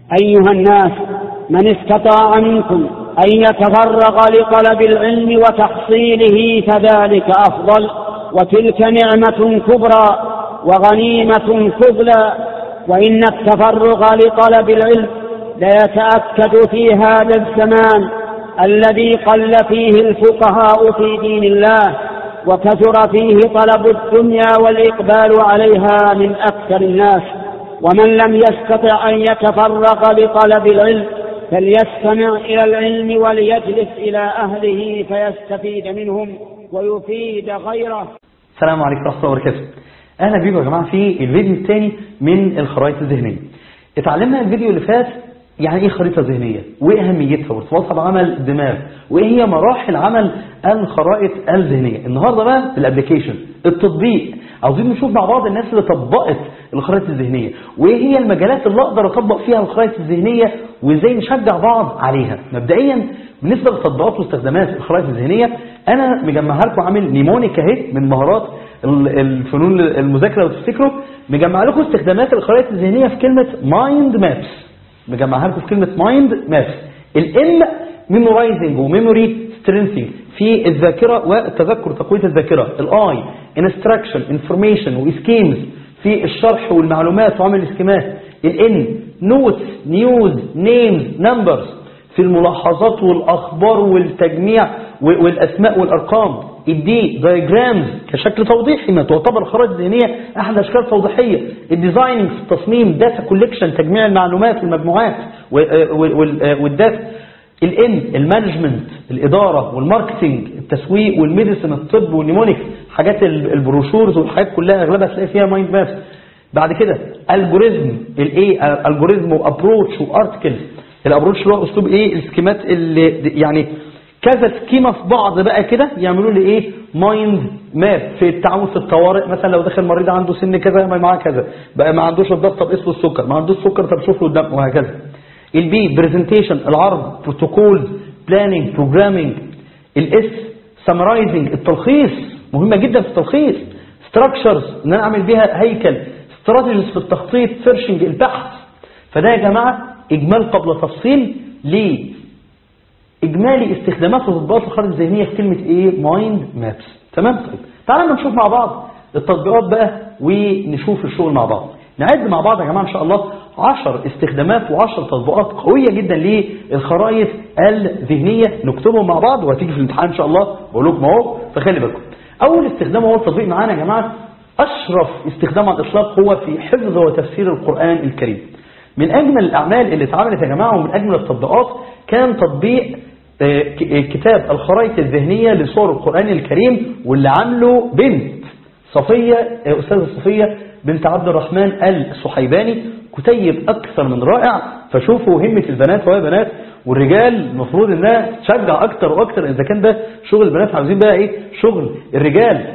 أيها الناس من استطاع منكم أن يتفرغ لطلب العلم وتحصيله فذلك أفضل وتلك نعمة كبرى وغنيمة فضلى وإن التفرغ لطلب العلم ليتأكد في هذا الزمان الذي قل فيه الفقهاء في دين الله وكثر فيه طلب الدنيا والإقبال عليها من أكثر الناس ومن لم يستطع أن يتفرغ لطلب العلم فليستمع إلى العلم وليجلس إلى أهله فيستفيد منهم ويفيد غيره السلام عليكم ورحمة الله وبركاته أهلا بيكم يا جماعة في الفيديو الثاني من الخرائط الذهنية اتعلمنا الفيديو اللي فات يعني ايه خريطة ذهنية وايه اهميتها وارتباطها بعمل الدماغ وايه هي مراحل عمل الخرائط الذهنية النهاردة بقى الابليكيشن التطبيق عاوزين نشوف مع بعض الناس اللي طبقت الخرائط الذهنية وايه هي المجالات اللي اقدر اطبق فيها الخرائط الذهنية وازاي نشجع بعض عليها مبدئيا بالنسبة للتطبيقات واستخدامات الخرائط الذهنية انا مجمعها لكم عامل نيمونيك اهي من مهارات الفنون المذاكرة لو تفتكروا مجمع لكم استخدامات الخرائط الذهنية في كلمة مايند مابس مجمعها لكم في كلمة مايند مابس الام ميمورايزنج وميموري سترينثينج في الذاكرة والتذكر تقوية الذاكرة الاي انستراكشن انفورميشن واسكيمز في الشرح والمعلومات وعمل الاسكيمات الان نوتس نيوز نيمز نمبرز في الملاحظات والاخبار والتجميع والاسماء والارقام الدي دايجرامز كشكل توضيحي ما تعتبر الخرائط الذهنيه احد الاشكال التوضيحيه الديزايننج في التصميم داتا كولكشن تجميع المعلومات والمجموعات والداتا الان المانجمنت الاداره والماركتنج التسويق والميديسن الطب والنيمونيك حاجات البروشورز والحاجات كلها اغلبها تلاقي فيها مايند مابس بعد كده الجوريزم الايه الجوريزم وابروتش وارتكلز الابروتش اللي هو اسلوب ايه السكيمات اللي يعني كذا سكيمه في بعض بقى كده يعملوا لي ايه مايند ماب في التعامل في الطوارئ مثلا لو دخل مريض عنده سن كذا يعمل معاه كذا بقى ما عندوش الضغط طب قيس له السكر ما عندوش سكر طب شوف له الدم وهكذا البي برزنتيشن العرض بروتوكولز بلاننج بروجرامينج الاس سمرايزنج التلخيص مهمه جدا في التلخيص ستراكشرز ان انا اعمل بيها هيكل استراتيجيز في التخطيط سيرشنج البحث فده يا جماعه اجمال قبل تفصيل ليه اجمالي استخدامات وتطبيقات الخرائط الذهنيه في كلمه ايه مايند مابس تمام طيب تعالوا نشوف مع بعض التطبيقات بقى ونشوف الشغل مع بعض نعد مع بعض يا جماعه ان شاء الله 10 استخدامات و10 تطبيقات قويه جدا للخرائط الذهنيه نكتبهم مع بعض وهتيجي في الامتحان ان شاء الله بقول لكم اهو فخلي بالكم اول استخدام هو التطبيق معانا يا جماعه اشرف استخدام على الاطلاق هو في حفظ وتفسير القران الكريم من اجمل الاعمال اللي اتعملت يا جماعه ومن اجمل التطبيقات كان تطبيق كتاب الخرائط الذهنية لصور القرآن الكريم واللي عامله بنت صفية أستاذة صفية بنت عبد الرحمن الصحيباني كتيب أكثر من رائع فشوفوا همة البنات وهي بنات والرجال المفروض انها تشجع أكثر وأكثر إذا كان ده شغل البنات عاوزين بقى إيه شغل الرجال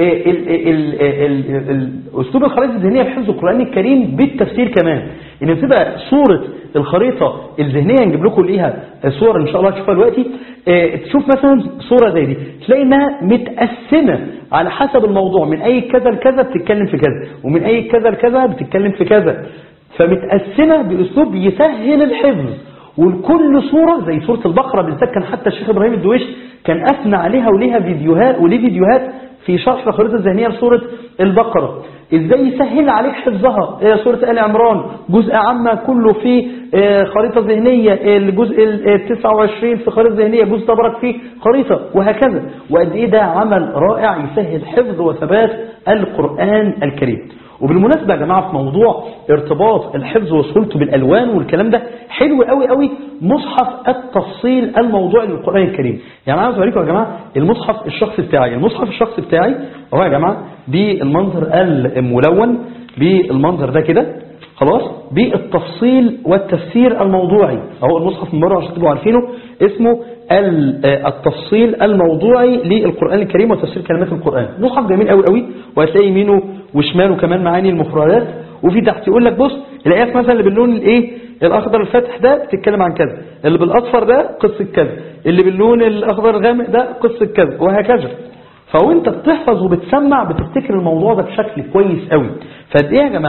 اسلوب الخرائط الذهنيه في حفظ القران الكريم بالتفسير كمان ان بتبقى صوره الخريطه الذهنيه نجيب لكم ليها صور ان شاء الله تشوفها دلوقتي تشوف مثلا صوره زي دي تلاقي انها متقسمه على حسب الموضوع من اي كذا لكذا بتتكلم في كذا ومن اي كذا لكذا بتتكلم في كذا فمتقسمه باسلوب يسهل الحفظ ولكل صورة زي صورة البقرة بالذات كان حتى الشيخ إبراهيم الدويش كان أثنى عليها وليها فيديوهات وليه فيديوهات في شرح الخريطة الذهنية لسورة البقرة ازاي يسهل عليك حفظها سورة آل عمران جزء عامة كله في خريطة ذهنية الجزء ال 29 في خريطة ذهنية جزء تبرك فيه خريطة وهكذا وقد ايه ده عمل رائع يسهل حفظ وثبات القرآن الكريم وبالمناسبة يا جماعة في موضوع ارتباط الحفظ وسهولته بالألوان والكلام ده حلو قوي قوي مصحف التفصيل الموضوعي للقرآن الكريم يعني عاوز اوريكم يا جماعة المصحف الشخصي بتاعي المصحف الشخصي بتاعي اهو يا جماعة بالمنظر الملون بالمنظر ده كده خلاص بالتفصيل والتفسير الموضوعي اهو المصحف من بره عشان تبقوا عارفينه اسمه التفصيل الموضوعي للقرآن الكريم وتفسير كلمات القرآن مصحف جميل قوي قوي وهتلاقي يمينه وشماله كمان معاني المفردات وفي تحت يقول لك بص الايات مثلا اللي باللون الايه الاخضر الفاتح ده بتتكلم عن كذا اللي بالاصفر ده قصه كذا اللي باللون الاخضر الغامق ده قصه كذا وهكذا فوانت بتحفظ وبتسمع بتفتكر الموضوع ده بشكل كويس قوي فقد ايه يا جماعه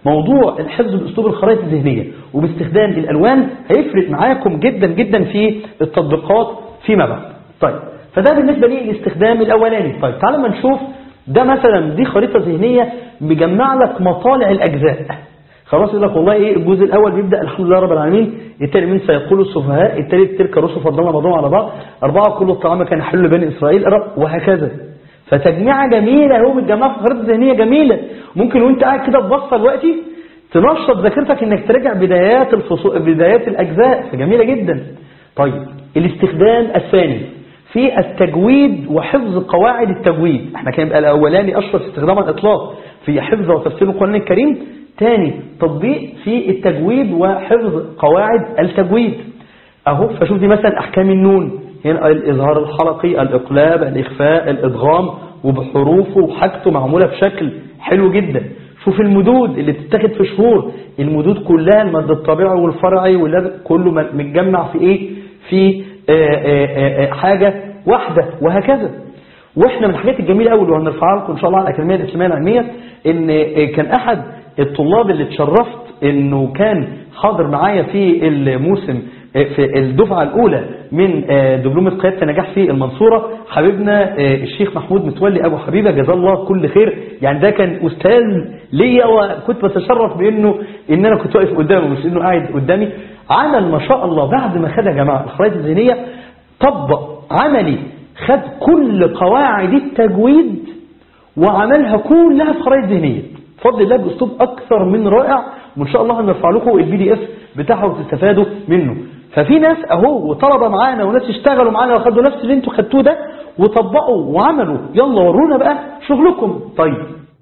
موضوع الحفظ باسلوب الخرائط الذهنيه وباستخدام الالوان هيفرق معاكم جدا جدا في التطبيقات فيما بعد طيب فده بالنسبه لي الاستخدام الاولاني طيب تعالى ما نشوف ده مثلا دي خريطه ذهنيه مجمع لك مطالع الاجزاء خلاص يقول لك والله ايه الجزء الاول بيبدا الحمد لله رب العالمين الثاني من سيقول السفهاء الثالث تلك الرسل فضلنا بعضهم على بعض اربعه كل الطعام كان حل بني اسرائيل وهكذا فتجميعه جميله هو متجمعه في خريطه ذهنيه جميله ممكن وانت قاعد كده تبص دلوقتي تنشط ذاكرتك انك تراجع بدايات الفصول بدايات الاجزاء فجميله جدا طيب الاستخدام الثاني في التجويد وحفظ قواعد التجويد احنا كان يبقى الاولاني اشرف استخدام الاطلاق في حفظ وتفسير القران الكريم ثاني تطبيق في التجويد وحفظ قواعد التجويد اهو فشوف دي مثلا احكام النون هنا الاظهار الحلقي الاقلاب الاخفاء الادغام وبحروفه وحاجته معموله بشكل حلو جدا شوف المدود اللي بتتاخد في شهور المدود كلها المد الطبيعي والفرعي واللازم كله متجمع في ايه في آآ آآ حاجة واحدة وهكذا واحنا من الحاجات الجميلة قوي اللي هنرفعها لكم ان شاء الله على الأكاديمية الإسلامية العلمية ان كان أحد الطلاب اللي اتشرفت انه كان حاضر معايا في الموسم في الدفعة الأولى من دبلومة قيادة النجاح في المنصورة حبيبنا الشيخ محمود متولي أبو حبيبة جزاه الله كل خير يعني ده كان أستاذ ليا وكنت بتشرف بأنه إن أنا كنت واقف قدامه مش إنه قاعد قدامي عمل ما شاء الله بعد ما خد يا جماعة الخرائط الذهنية طبق عملي خد كل قواعد التجويد وعملها كلها في خرائط ذهنية بفضل الله بأسلوب أكثر من رائع وإن شاء الله هنرفع لكم البي دي اف بتاعه وتستفادوا منه ففي ناس اهو وطلبة معانا وناس اشتغلوا معانا وخدوا نفس اللي انتوا خدتوه ده وطبقوا وعملوا يلا ورونا بقى شغلكم طيب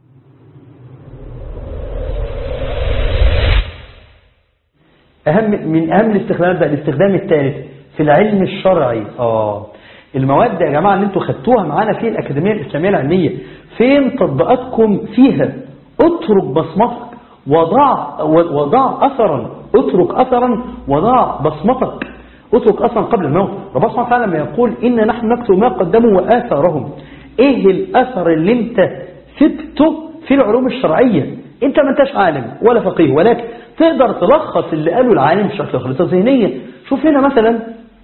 أهم من أهم الاستخدامات بقى الاستخدام الثالث في العلم الشرعي آه المواد يا جماعة اللي انتوا خدتوها معانا في الأكاديمية الإسلامية العلمية فين تطبيقاتكم فيها اترك بصمتك وضع وضع أثرا اترك أثرا وضع بصمتك اترك أثرا قبل الموت ربنا سبحانه وتعالى لما يقول إن نحن نكتب ما قدموا وآثارهم إيه الأثر اللي انت سبته في العلوم الشرعية انت ما انتش عالم ولا فقيه ولكن تقدر تلخص اللي قاله العالم بشكل خريطة ذهنية شوف هنا مثلا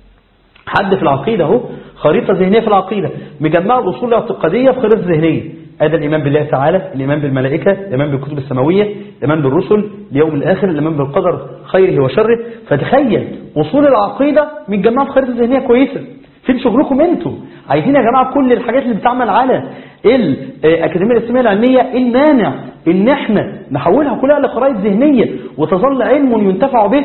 حد في العقيدة اهو خريطة ذهنية في العقيدة مجمع الأصول الاعتقادية في خريطة ذهنية هذا الإيمان بالله تعالى الإيمان بالملائكة الإيمان بالكتب السماوية الإيمان بالرسل اليوم الآخر الإيمان بالقدر خيره وشره فتخيل أصول العقيدة متجمعة في خريطة ذهنية كويسة فين شغلكم انتم عايزين يا جماعة كل الحاجات اللي بتعمل على الأكاديمية الإسلامية العلمية المانع ان احنا نحولها كلها لخرائط ذهنية وتظل علم ينتفع به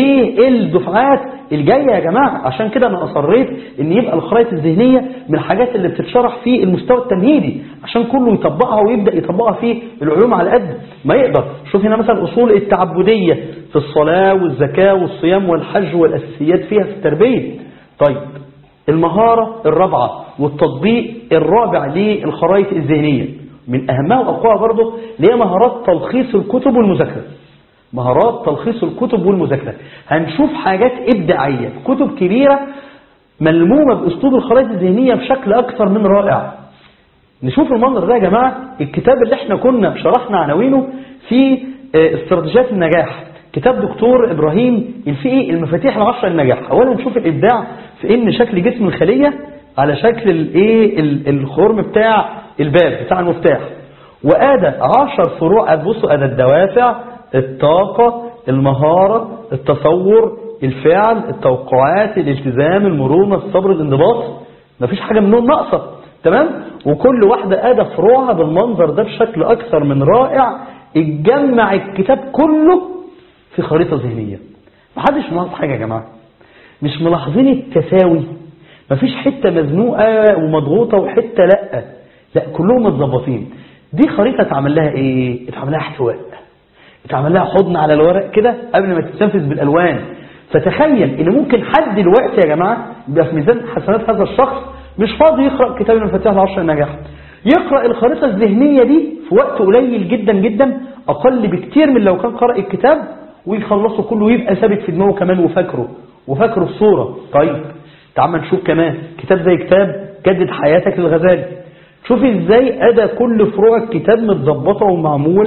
للدفعات الجاية يا جماعة عشان كده انا اصريت ان يبقى الخرائط الذهنية من الحاجات اللي بتتشرح في المستوى التمهيدي عشان كله يطبقها ويبدأ يطبقها في العلوم على قد ما يقدر شوف هنا مثلا اصول التعبدية في الصلاة والزكاة والصيام والحج والاساسيات فيها في التربية طيب المهارة الرابعة والتطبيق الرابع للخرائط الذهنية من أهمها وأقوها برضه اللي هي مهارات تلخيص الكتب والمذاكرة مهارات تلخيص الكتب والمذاكرة هنشوف حاجات إبداعية كتب كبيرة ملمومة بأسلوب الخرائط الذهنية بشكل أكثر من رائع نشوف المنظر ده يا جماعة الكتاب اللي احنا كنا شرحنا عناوينه في استراتيجيات النجاح كتاب دكتور إبراهيم الفقي المفاتيح العشرة للنجاح أولا نشوف الإبداع في إن شكل جسم الخلية على شكل الايه الخرم بتاع الباب بتاع المفتاح وادى عشر فروع هتبصوا ادى الدوافع الطاقة المهارة التصور الفعل التوقعات الالتزام المرونة الصبر الانضباط مفيش حاجة منهم ناقصة تمام وكل واحدة ادى فروعها بالمنظر ده بشكل اكثر من رائع اتجمع الكتاب كله في خريطة ذهنية محدش ملاحظ حاجة يا جماعة مش ملاحظين التساوي مفيش حتة مزنوقة ومضغوطة وحتة لا لا كلهم متظبطين دي خريطة اتعمل لها ايه اتعمل لها احتواء اتعمل لها حضن على الورق كده قبل ما تتنفذ بالالوان فتخيل ان ممكن حد دلوقتي يا جماعة يبقى في ميزان حسنات هذا الشخص مش فاضي يقرأ كتاب المفاتيح العشر النجاح يقرأ الخريطة الذهنية دي في وقت قليل جدا جدا اقل بكتير من لو كان قرأ الكتاب ويخلصه كله ويبقى ثابت في دماغه كمان وفاكره وفاكره الصورة طيب تعال نشوف كمان كتاب زي كتاب جدد حياتك للغزالي شوف ازاي ادى كل فروع الكتاب متظبطه ومعموله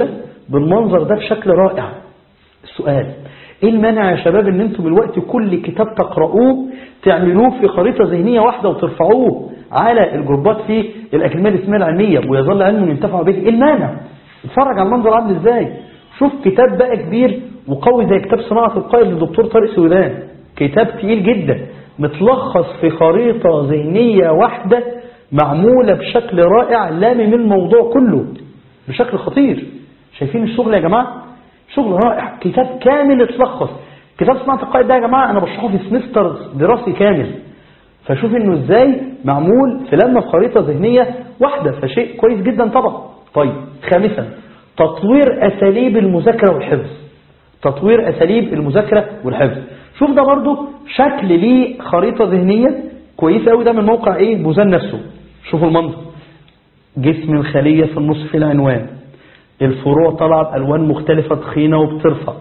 بالمنظر ده بشكل رائع السؤال ايه المانع يا شباب ان انتم دلوقتي كل كتاب تقرأوه تعملوه في خريطة ذهنية واحدة وترفعوه على الجروبات في الأكاديمية الإسلامية العلمية ويظل علم ينتفع به ايه المانع اتفرج على المنظر عامل ازاي شوف كتاب بقى كبير وقوي زي كتاب صناعة القائد للدكتور طارق سويدان كتاب تقيل جدا متلخص في خريطة ذهنية واحدة معمولة بشكل رائع لامم الموضوع كله بشكل خطير شايفين الشغل يا جماعة شغل رائع كتاب كامل اتلخص كتاب صناعة القائد ده يا جماعة أنا بشرحه في سمستر دراسي كامل فشوف انه ازاي معمول في لما في خريطة ذهنية واحدة فشيء كويس جدا طبعا طيب خامسا تطوير أساليب المذاكرة والحفظ تطوير أساليب المذاكرة والحفظ شوف ده برضو شكل ليه خريطة ذهنية كويسة قوي ده من موقع ايه بوزان نفسه شوفوا المنظر جسم الخلية في النص في العنوان الفروع طالعه بألوان مختلفة تخينة وبترفع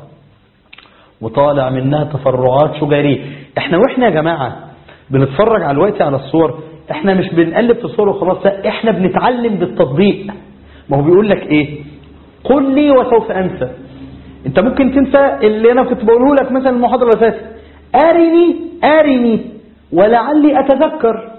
وطالع منها تفرعات شجرية احنا واحنا يا جماعة بنتفرج على الوقت على الصور احنا مش بنقلب في الصور وخلاص لا احنا بنتعلم بالتطبيق ما هو بيقول لك ايه قل لي وسوف انسى انت ممكن تنسى اللي انا كنت بقوله لك مثلا المحاضرة اللي فاتت ارني ارني ولعلي اتذكر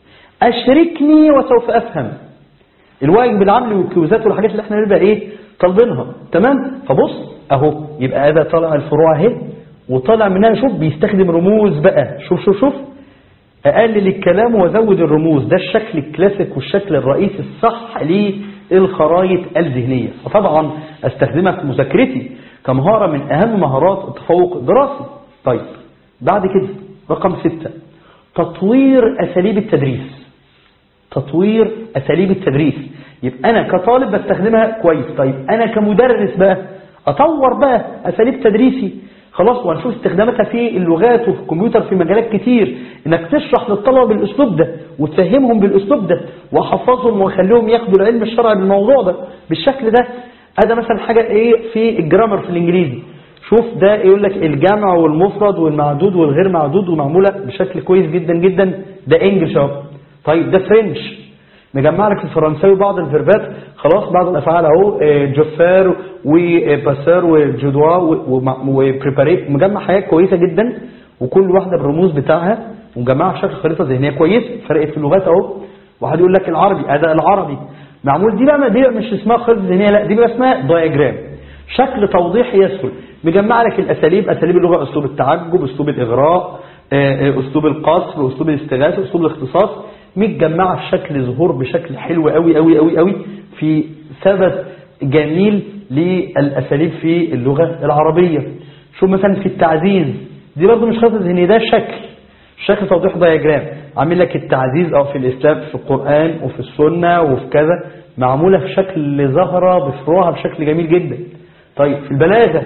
اشركني وسوف افهم الواجب العملي والكيوزات والحاجات اللي احنا نبقى ايه طالبينها تمام فبص اهو يبقى هذا طالع الفروع اهي وطالع منها شوف بيستخدم رموز بقى شوف شوف شوف اقلل الكلام وازود الرموز ده الشكل الكلاسيك والشكل الرئيسي الصح للخرائط الذهنية فطبعا استخدمها في مذاكرتي كمهارة من اهم مهارات التفوق الدراسي طيب بعد كده رقم ستة تطوير اساليب التدريس تطوير اساليب التدريس يبقى انا كطالب بستخدمها كويس طيب انا كمدرس بقى اطور بقى اساليب تدريسي خلاص وهنشوف استخداماتها في اللغات وفي الكمبيوتر في مجالات كتير انك تشرح للطلبه بالاسلوب ده وتفهمهم بالاسلوب ده واحفظهم واخليهم ياخدوا العلم الشرعي بالموضوع ده بالشكل ده هذا مثلا حاجه ايه في الجرامر في الانجليزي شوف ده يقول لك الجمع والمفرد والمعدود والغير معدود ومعموله بشكل كويس جدا جدا ده انجلش اهو طيب ده فرنش مجمع لك في الفرنساوي بعض الفيربات خلاص بعض الافعال اهو جوفير وباسير وجودوا وبريباري مجمع حاجات كويسه جدا وكل واحده بالرموز بتاعها ومجمعها بشكل خريطه ذهنيه كويس فرقت في اللغات اهو واحد يقول لك العربي اداء العربي معمول دي بقى دي مش اسمها خريطه ذهنيه لا دي بقى اسمها دايجرام شكل توضيحي يسهل مجمع لك الاساليب اساليب اللغه اسلوب التعجب اسلوب الاغراء اسلوب القصر اسلوب الاستغاثه اسلوب الاختصاص متجمعه في شكل ظهور بشكل حلو قوي قوي قوي قوي في ثبت جميل للاساليب في اللغه العربيه شو مثلا في التعزيز دي برضه مش خاصه ذهنيه ده شكل شكل توضيح دياجرام عامل لك التعزيز او في الاسلام في القران وفي السنه وفي كذا معموله في شكل زهره بفروعها بشكل جميل جدا طيب في البلاغه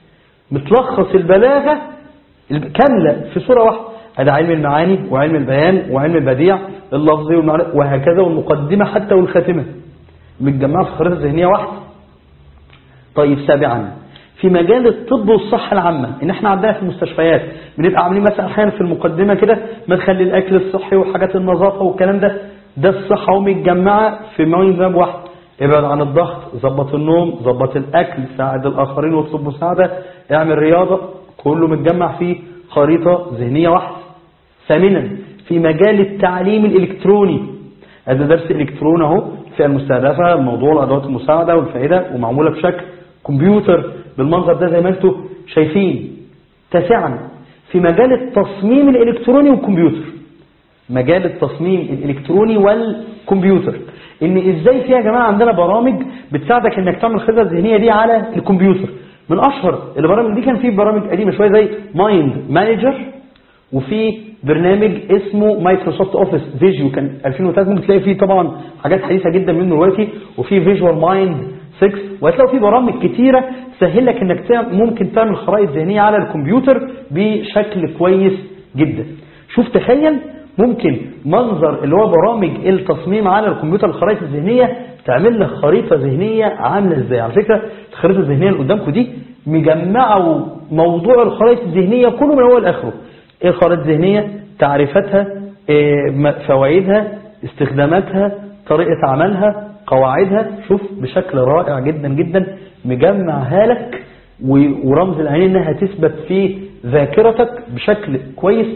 متلخص البلاغه كامله في صوره واحده هذا علم المعاني وعلم البيان وعلم البديع اللفظي والمعنى وهكذا والمقدمة حتى والخاتمة متجمعة في خريطة ذهنية واحدة طيب سابعا في مجال الطب والصحة العامة ان احنا عندنا في المستشفيات بنبقى عاملين مثلا احيانا في المقدمة كده مدخل الاكل الصحي وحاجات النظافة والكلام ده ده الصحة ومتجمعة في ميزان واحد ابعد عن الضغط ظبط النوم ظبط الاكل ساعد الاخرين واطلب مساعدة اعمل رياضة كله متجمع في خريطة ذهنية واحدة ثامنا في مجال التعليم الإلكتروني هذا درس إلكترون اهو في المستهدفة موضوع الأدوات المساعدة والفائدة ومعمولة بشكل كمبيوتر بالمنظر ده زي ما انتم شايفين تاسعا في مجال التصميم الإلكتروني والكمبيوتر مجال التصميم الإلكتروني والكمبيوتر ان ازاي فيها يا جماعة عندنا برامج بتساعدك انك تعمل الخطة الذهنية دي على الكمبيوتر من اشهر البرامج دي كان في برامج قديمة شوية زي مايند مانجر وفي برنامج اسمه مايكروسوفت اوفيس فيجيو كان 2003 ممكن تلاقي فيه طبعا حاجات حديثه جدا منه دلوقتي وفي فيجوال مايند 6 وهتلاقوا في برامج كتيره تسهل لك انك ممكن تعمل خرائط ذهنيه على الكمبيوتر بشكل كويس جدا شوف تخيل ممكن منظر اللي هو برامج التصميم على الكمبيوتر الخرائط الذهنيه تعمل لك خريطه ذهنيه عامله ازاي على فكره الخريطه الذهنيه اللي قدامكم دي مجمعه موضوع الخرائط الذهنيه كله من اول لاخره ايه الخرائط الذهنية تعريفاتها إيه فوائدها استخداماتها طريقة عملها قواعدها شوف بشكل رائع جدا جدا مجمعها لك و- ورمز العينين انها تثبت في ذاكرتك بشكل كويس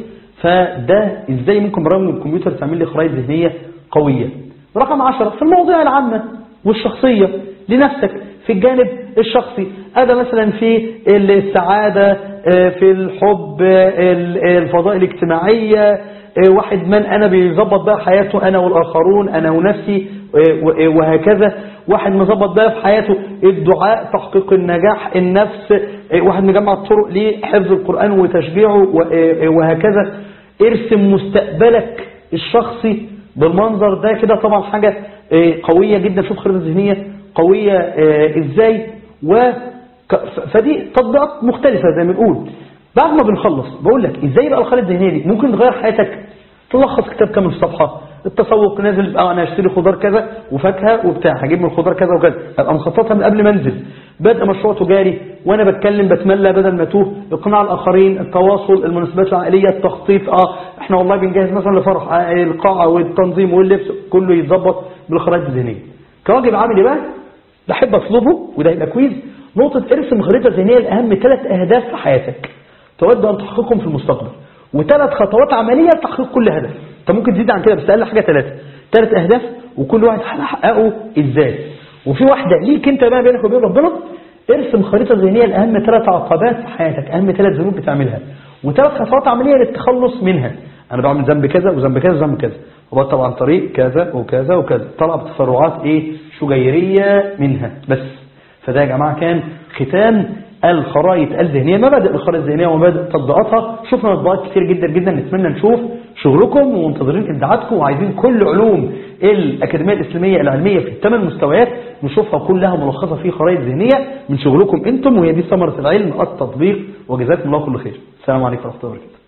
فده ازاي ممكن برامج الكمبيوتر تعمل لي خرائط ذهنيه قويه رقم عشرة في المواضيع العامة والشخصية لنفسك في الجانب الشخصي هذا مثلا في السعادة آه، في الحب آه، ال- الفضائل الاجتماعية آه، واحد من أنا بيظبط بقى حياته أنا والآخرون أنا ونفسي آه، و- آه، وهكذا واحد مظبط بقى في حياته الدعاء تحقيق النجاح النفس آه، واحد مجمع الطرق لحفظ القرآن وتشجيعه و- آه، آه، وهكذا ارسم مستقبلك الشخصي بالمنظر ده كده طبعا حاجة آه، قوية جدا شوف خريطة ذهنية قوية آه، ازاي و ك- ف- فدي تطبيقات مختلفة زي ما بنقول بعد ما بنخلص بقول لك ازاي بقى الخريطة الذهنية دي ممكن تغير حياتك تلخص كتاب كامل في صفحة التسوق نازل اه انا هشتري خضار كذا وفاكهه وبتاع هجيب من الخضار كذا وكذا ابقى مخططها من قبل ما انزل بدء مشروع تجاري وانا بتكلم بتملى بدل ما اتوه اقناع الاخرين التواصل المناسبات العائليه التخطيط اه احنا والله بنجهز مثلا لفرح آه، القاعه والتنظيم واللبس كله يتظبط بالخرائط الذهنيه كواجب عملي بقى بحب اطلبه وده يبقى كويز نقطه ارسم خريطه ذهنيه لاهم ثلاث اهداف في حياتك تود ان تحققهم في المستقبل وثلاث خطوات عمليه لتحقيق كل هدف انت ممكن تزيد عن كده بس اقل حاجه ثلاثه ثلاث اهداف وكل واحد هنحققه ازاي وفي واحده ليك انت بقى بينك وبين ربنا ارسم خريطه ذهنيه لاهم ثلاث عقبات في حياتك اهم ثلاث ذنوب بتعملها وثلاث خطوات عمليه للتخلص منها انا بعمل ذنب كذا وذنب كذا وذنب كذا وبطلع عن طريق كذا وكذا وكذا طلع بتفرعات ايه شجيريه منها بس فده يا جماعة كان ختام الخرائط الذهنية مبادئ الخرائط الذهنية ومبادئ تطبيقاتها شفنا تطبيقات كتير جدا جدا نتمنى نشوف شغلكم ومنتظرين إبداعاتكم وعايزين كل علوم الأكاديمية الإسلامية العلمية في الثمان مستويات نشوفها كلها ملخصة في خرائط ذهنية من شغلكم أنتم وهي دي ثمرة العلم التطبيق وجزاكم الله كل خير السلام عليكم ورحمة الله وبركاته